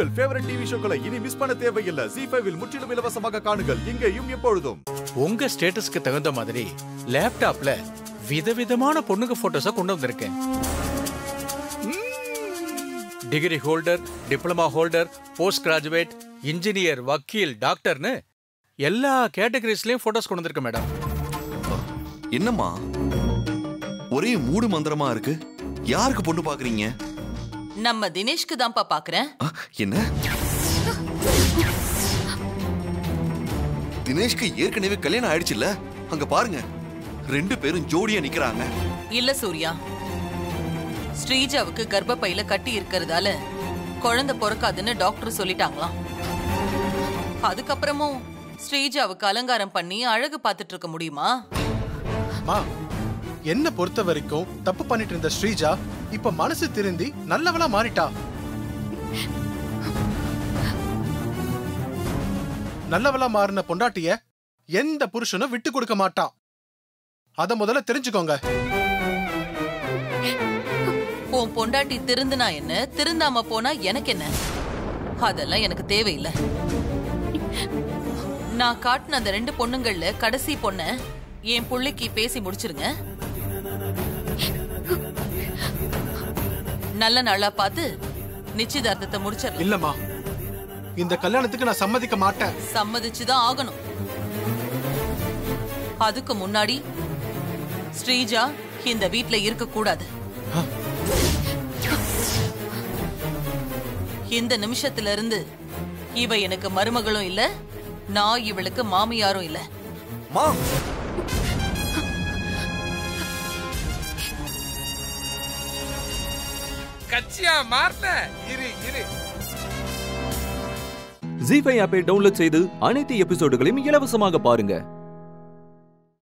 உங்கள் favourite TV ஷோக்களை இனி miss பண்ண தேவையில்லை ஜி ஃபைவில் முற்றிலும் இலவசமாக காணுங்கள் இங்கேயும் எப்பொழுதும் உங்க ஸ்டேட்டஸ்க்கு தகுந்த மாதிரி லேப்டாப்ல விதவிதமான பொண்ணுங்க போட்டோஸ கொண்டு வந்திருக்கேன் degree holder diploma holder post graduate engineer வக்கீல் டாக்டர்னு எல்லா கேட்டகரிஸ்லயும் போட்டோஸ் கொண்டு வந்திருக்கேன் மேடம் என்னம்மா ஒரே மூடு மந்திரமா இருக்கு யாருக்கு பொண்ணு பாக்குறீங்க நம்ம தினேஷ்க்கு தான்ப்பா பாக்குறேன் ஆ, என்ன தினேஷ்க்கு ஏற்கனவே கல்யாணம் ஆயிடுச்சுல்ல அங்க பாருங்க ரெண்டு பேரும் ஜோடியா நிக்கிறாங்க இல்ல சூர்யா ஸ்ரீஜாவுக்கு கர்ப்பப்பையில கட்டி இருக்கிறதால குழந்தை பிறக்காதுன்னு டாக்டர் சொல்லிட்டாங்களாம் அதுக்கப்புறமும் ஸ்ரீஜாவுக்கு அலங்காரம் பண்ணி அழகு பார்த்துட்டு இருக்க முடியுமா மா என்ன பொறுத்த வரைக்கும் தப்பு பண்ணிட்டு இருந்த ஸ்ரீஜா இப்ப மனசு திருந்தி நல்லவளா மாறிட்டா நல்லவளா மாறின பொண்டாட்டிய எந்த புருஷனும் விட்டு கொடுக்க மாட்டான் அத முதல்ல தெரிஞ்சுக்கோங்க உன் பொண்டாட்டி திருந்துனா என்ன திருந்தாம போனா எனக்கு என்ன அதெல்லாம் எனக்கு தேவையில்லை நான் காட்டின அந்த ரெண்டு பொண்ணுங்கள்ல கடைசி பொண்ண என் புள்ளைக்கு பேசி முடிச்சிருங்க நல்ல நாளா பார்த்து நிச்சயதார்த்தத்தை முடிச்சிடலாம் இல்லம்மா இந்த கல்யாணத்துக்கு நான் சம்மதிக்க மாட்டேன் சம்மதிச்சுதான் ஆகணும் அதுக்கு முன்னாடி ஸ்ரீஜா இந்த வீட்ல இருக்க கூடாது இந்த நிமிஷத்துல இருந்து இவ எனக்கு மருமகளும் இல்ல நான் இவளுக்கு மாமியாரும் இல்ல மா கட்சியா மாறல இரு இரு ஜி ஃபைவ் ஆப்பை டவுன்லோட் செய்து அனைத்து எபிசோடுகளையும் இலவசமாக பாருங்க